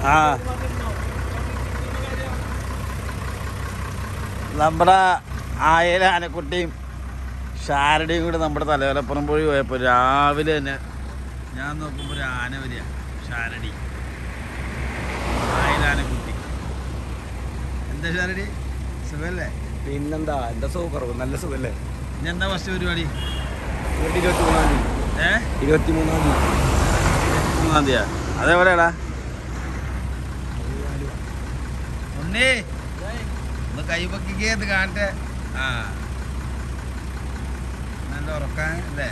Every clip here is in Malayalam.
ആ നമ്മുടെ ആയല ആനക്കുട്ടിയും ഷാരടിയും കൂടെ നമ്മുടെ തലയോലപ്പുറം പോയി പോയപ്പോൾ രാവിലെ തന്നെ ഞാൻ നോക്കുമ്പോൾ ഒരു ആന വരിക ഷാരടി ആയല ആനക്കുട്ടി എന്താ ഷാരടി സുഖല്ലേ പിന്നെന്താ എന്താ സൂപ്പർ നല്ല സുഖല്ലേ ഇനി എന്താ ഫസ്റ്റ് പരിപാടി ഇരുപത്തി മൂന്നാം തീയതി ഏ ഇരുപത്തി മൂന്നാം തീയതി മൂന്നാം തീയതിയാ അതേപോലെയാടാ ഉണ്ണി ഒന്ന് കൈപൊക്കിക്കേത് കാണട്ടെ ആ നല്ല ഉറക്കാൻ അല്ലേ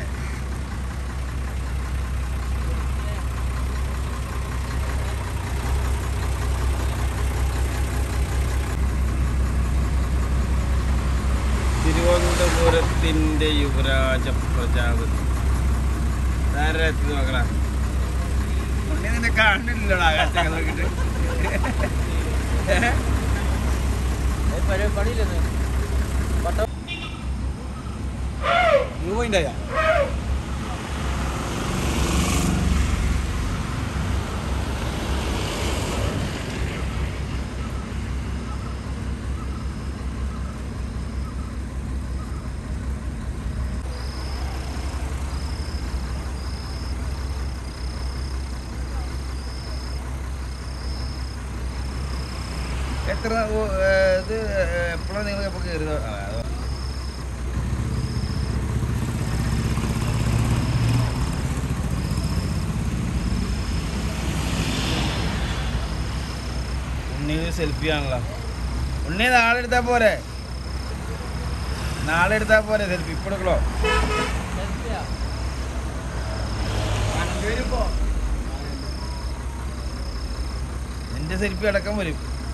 തിരുവനന്തപുരത്തിന്റെ യുവരാജ പ്രജാപതി ആരാ എത്തി നോക്കടാ ഉണ്ണി നിന്നെ കാണുന്നില്ലടാ കാറ്റൊക്കെ നോക്കിട്ട് ഏ? നീ പോയിണ്ടായ എത്ര ഓ, ഏ, ഇത് എപ്പോഴാണ് നിങ്ങൾ എപ്പോൾ കയറുക ആ, അത് ഉണ്ണി സെൽഫി ആണല്ലോ ഉണ്ണി നാളെ എടുത്താ പോരെ നാളെ എടുത്താ പോരെ സെൽഫി ഇപ്പൊ എടുക്കണോ എന്റെ സെൽഫി അടക്കം വരും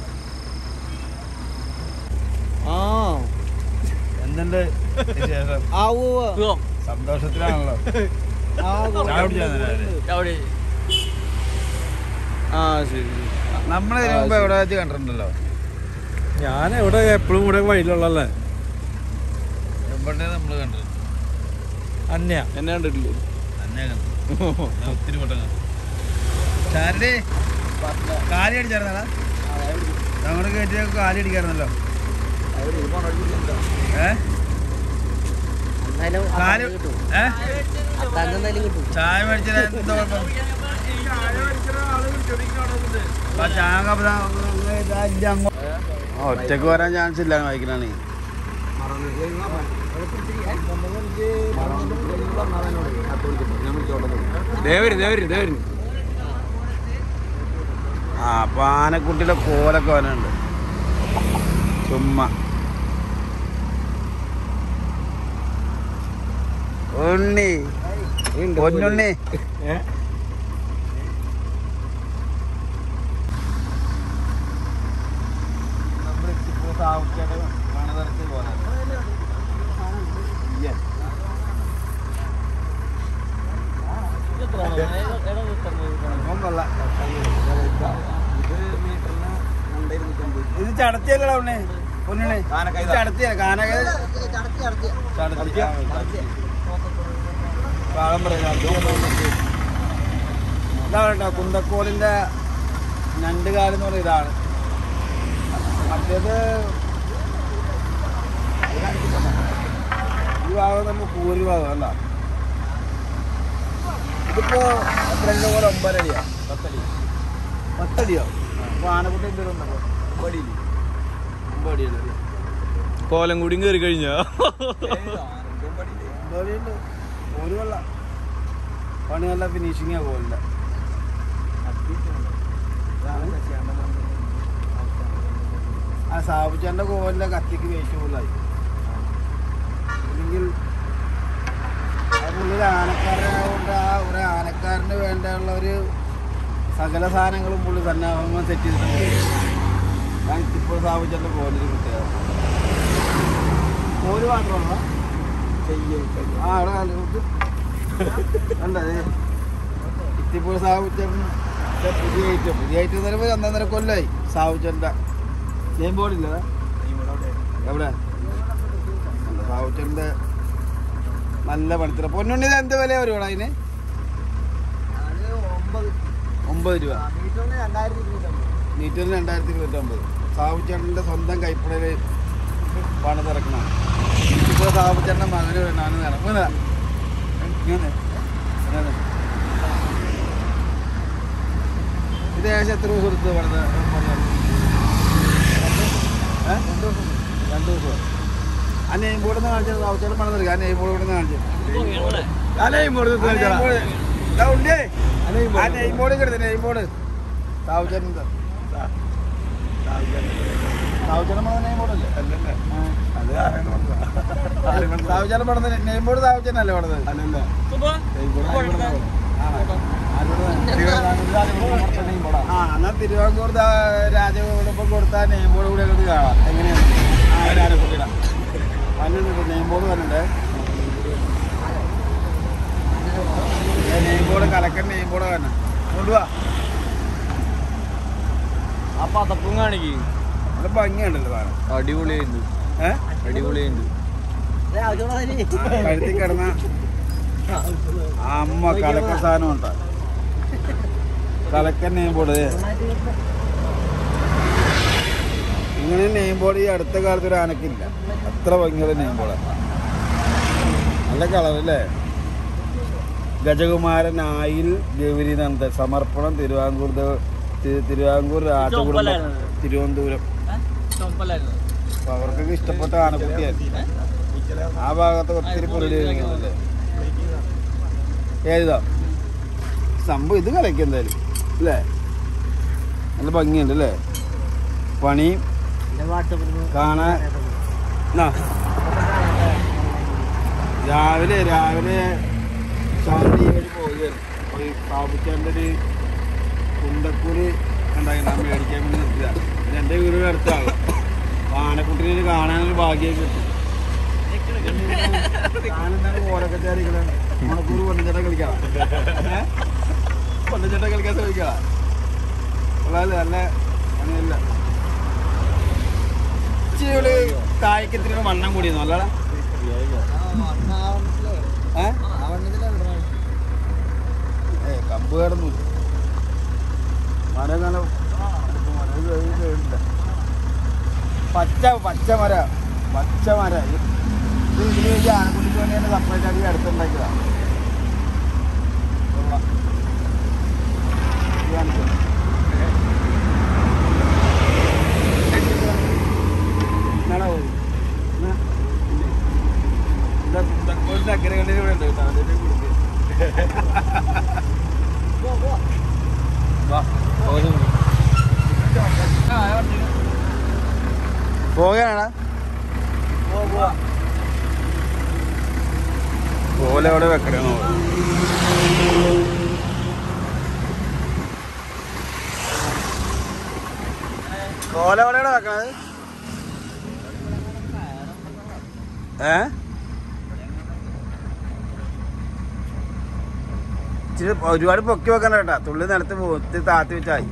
ആ എന്തുണ്ട് വിശേഷം ആ ഉവ്വ്. സന്തോഷത്തിലാണല്ലോ ആ ചായ കുടിച്ചാ രാവിലെ? ആ ശരി നമ്മളെ ഇതിനു മുമ്പ് എവിടെ വെച്ച് കണ്ടിട്ടുണ്ടല്ലോ ഞാൻ എവിടെ എപ്പോഴും ഇവിടെ വഴിയിലുള്ളല്ലേ എവിടെ നമ്മൾ കണ്ടത് അന്യ എന്നെ കണ്ടിട്ടില്ലേ തന്നെ കണ്ടു ഞാൻ ഒത്തിരി വട്ടം കണ്ടു ചാരടി കാലി അടിച്ചായിരുന്നടാ ഞങ്ങളുടെ കയറ്റി കാലി അടിക്കായിരുന്നല്ലോ ഏ കാല് ഏ ചായ മേടിച്ചാൽ എന്താ കുഴപ്പം ആ ചായ അപ്പൊ ദാ ഇതാ ഇല്ല അങ്ങോ- ആ, ഒറ്റക്ക് വരാൻ ചാൻസ് ഇല്ല ബൈക്കിലാണ് ദേവര് ദേവര് ദേവര് ആ അപ്പൊ ആനക്കുട്ടിയുടെ കോലൊക്കെ വരാനുണ്ട് ചുമ്മാ ഉണ്ണി പൊന്നുണ്ണി ഇത് ചടത്തിയല്ലടാ ഉണ്ണി പൊന്നുണ്ണി ഇത് ചടത്തിയ കാനക ചടത്തിയ ഇതാണ് കേട്ടോ കുന്തക്കോലിന്റെ ഞണ്ടുകാലെന്ന് പറയുന്ന ഇതാണ് മറ്റേത് ഈ ഭാഗം നമ്മൾ കൂരി ഭാഗം അല്ല ഇതിപ്പോ എത്ര പോലെ ഒമ്പതടിയാ പത്തടി പത്തടിയോ അപ്പൊ ആനക്കുട്ടി എന്തെങ്കിലും ഒമ്പടിയില്ല ഒമ്പടിയല്ലേ കോലം കൂടി കയറി കഴിഞ്ഞാ ഒമ്പടിയുണ്ട് ഒരു കൊള്ള പണി നല്ല ഫിനിഷിങ്ങാ പോലില്ല ആ സാബുച്ചാന്റെ കോലിന്റെ കത്തിക്ക് വേസ്റ്റ് പോലായി അല്ലെങ്കിൽ അതിനുള്ളിൽ ആനക്കാരനായതുകൊണ്ട് ആ ഒരു ആനക്കാരന് വേണ്ടിയുള്ള ഒരു സകല സാധനങ്ങളും പുള്ളി തന്നെ സെറ്റ് ചെയ്തിട്ടുണ്ട് ഞാൻ ഇപ്പോൾ സാബുച്ചാന്റെ കോലിന് പ്രത്യേകത കോല് മാത്രമല്ല ആ അവിടെ കണ്ടു കണ്ടേ ഇത്തിപ്പോൾ സാവുച്ചൻ പുതിയ ഐറ്റം പുതിയ ഐറ്റം എന്ന് പറയുമ്പോൾ ഒന്നൊന്നര കൊല്ലായി സാവുച്ചൻ്റെ നെയിം ബോർഡില്ല എവിടെ സാവുച്ചൻ്റെ നല്ല പണിത്തര പൊന്നുണ്ണി ഇത് എന്ത് വില വരുവാടാ അതിന് ഒമ്പത് ഇരുന്നൂറ്റമ്പത് രൂപ മീറ്ററിന് രണ്ടായിരത്തി ഇരുന്നൂറ്റമ്പത് സാവുച്ചേട്ടൻ്റെ സ്വന്തം കൈപ്പടയിൽ പണിതിറക്കണം ഇപ്പോൾ സാവുച്ചേട്ടൻ്റെ മകന് വേണ്ടാണ് വേണം ഇങ്ങനെ ഇങ്ങനെ ഇങ്ങനെ. ഇത് ഏകദേശം എത്ര ദിവസം എടുത്ത് പണിത് പണിയാൻ? ഏ? രണ്ട് ദിവസം ആ നെയിം ബോർഡ് ഒന്ന് കാണിച്ചത് സാവുച്ചേട്ടൻ പണിതെടുക്കുക ആ നെയിം ബോർഡ് ഇവിടെ നിന്ന് കാണിച്ചത് ആ നെയിം ബോർഡ് ഇതാ ഉണ്ടിയേ ആ നെയിം ബോർഡ് കിടത്തി നെയിം ബോർഡ് സാവുച്ചേട്ടൻ സാവുച്ചേട്ടൻ പണിത നെയിം ബോർഡ് അല്ലേ സാവുച്ചേട്ടൻ പണിത നെയിം ബോർഡ് സാവുച്ചേട്ടനല്ലേ പണിത് അല്ലല്ല ആ എന്നാ തിരുവാങ്കൂർ രാജകുടുംബം കൊടുത്ത നെയിം ബോർഡ് കൂടെ അങ്ങോട്ട് കാണാം എങ്ങനെയാണ് ആ രാജകുട്ടിയുടെ വന്നിട്ടുണ്ട് നെയിം ബോർഡ് വന്നിട്ടുണ്ട് നെയിം ബോർഡ് കലക്കൻ നെയിം ബോർഡ് തന്നെ കൊണ്ടുപോവാ ആ പതപ്പും കാണിക്കും നല്ല ഭംഗിയുണ്ടല്ലോ സാധനം അടിപൊളിയായിരുന്നു ഏഹ് അടിപൊളിയായിരുന്നു കഴുത്തി കിടന്ന അമ്മ കലക്ക സാധനം ഉണ്ടോ കലക്കൻ നെയിം ബോർഡ് ഇങ്ങനെ നെയിം ബോർഡ് ഈ അടുത്ത കാലത്ത് ഒരു ആനക്കില്ല അത്ര ഭംഗിയുള്ള നെയിം ബോർഡ് നല്ല കളർ അല്ലേ ഗജകുമാരൻ ആയിൽ ഗൗരിനന്ദൻ സമർപ്പണം തിരുവാങ്കൂർ ദേവ- തി- തിരുവാങ്കൂർ രാജകുടുംബം തിരുവനന്തപുരം അപ്പൊ അവർക്കൊക്കെ ഇഷ്ടപ്പെട്ട ആനക്കുട്ടിയായിരുന്നു ആ ഭാഗത്ത് ഒത്തിരി പുള്ളി ഇരിക്കുന്നുണ്ട് ഏതാ സംഭവം ഇത് കളിക്കും എന്തായാലും അല്ലേ നല്ല ഭംഗിയുണ്ട് അല്ലേ പണിയും കാണാൻ ആ. രാവിലെ രാവിലെ ശാന്തി വഴി പോവുകയാണ് അപ്പോൾ ഈ സ്ഥാപിക്കേണ്ട ഒരു കുന്തക്കൂര് ഉണ്ടായിരുന്നു ആ മേടിക്കാൻ വേണ്ടി നിർത്തിയതാണ് ഇത് എൻ്റെ വീടിൻ്റെ അടുത്താണ് അപ്പോൾ ആനക്കുട്ടിനെ കാണാനൊരു ഭാഗ്യം കിട്ടും ഞാനെന്താണ് ഓരൊക്കെ ചേരിക്കണേ മണക്കൂർ പൊന്നച്ചേട്ട കളിക്കാം പൊന്നച്ചേട്ട കളിക്കാൻ ശ്രമിക്കാം ഉള്ളതല്ലേ നല്ല അങ്ങനെയല്ല ഇച്ചിരി കായ്ക്കത്തിന് വണ്ണം കൂടിയെന്നു അല്ലടാ ഏ ഏ കമ്പ് കേടൊന്നുമില്ല മരം കാലം പച്ച പച്ച മര പച്ച മര ഇത് ഇതിന് വേണ്ടി ആനക്കുട്ടിക്ക് വേണ്ടി തന്നെ സെപ്പറേറ്റ് ആക്കി അടുത്തുണ്ടാക്കിയതാ കൊള്ളാം. ഇത് കാണിച്ചോ. എന്നാടാ പോയി? എന്നാ? ഇതാ കുന്തക്കോലിന്റെ അക്കരെ കണ്ണിന് ഇവിടെ ഉണ്ട് കേട്ടോ. അതിന്റെ കുറുക്ക്. വാ, പോകുന്നു. പോകാനാ പോലെ അവിടെ വെക്കണോ കോല എവിടെയാണ് വെക്കണത് ഏ ഇച്ചിരി ഒരുപാട് പൊക്കി വെക്കണ്ട കേട്ടാ തുള്ളി നിലത്ത് പോകും ഇത്തിരി താത്തി വെച്ചായി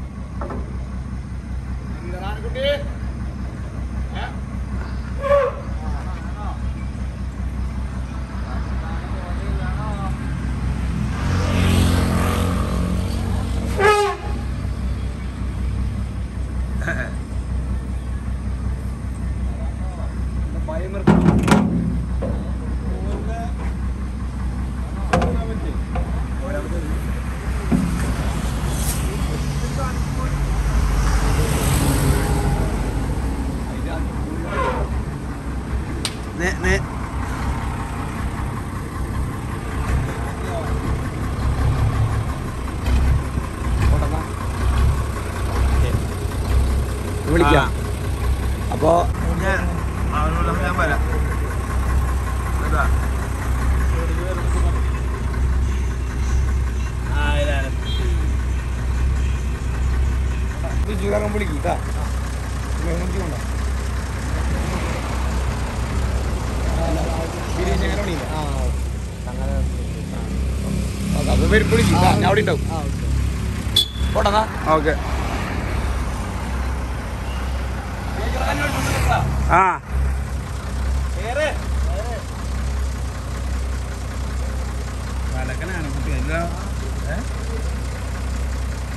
നേ- നേ- വിളിക്കാം അപ്പോ ഞാൻ അവനോട് ഞാൻ വരാം ഇതാ. വിളിക്കും കേട്ടാ വിളിക്കും ഞാൻ അവിടെ ഉണ്ടാവും പോട്ടെന്നാ ഓക്കെ ആ കലക്കനാണ് കുട്ടി എല്ലാം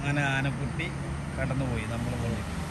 അങ്ങനെ ആനക്കുട്ടി കടന്നു പോയി നമ്മൾ പോയി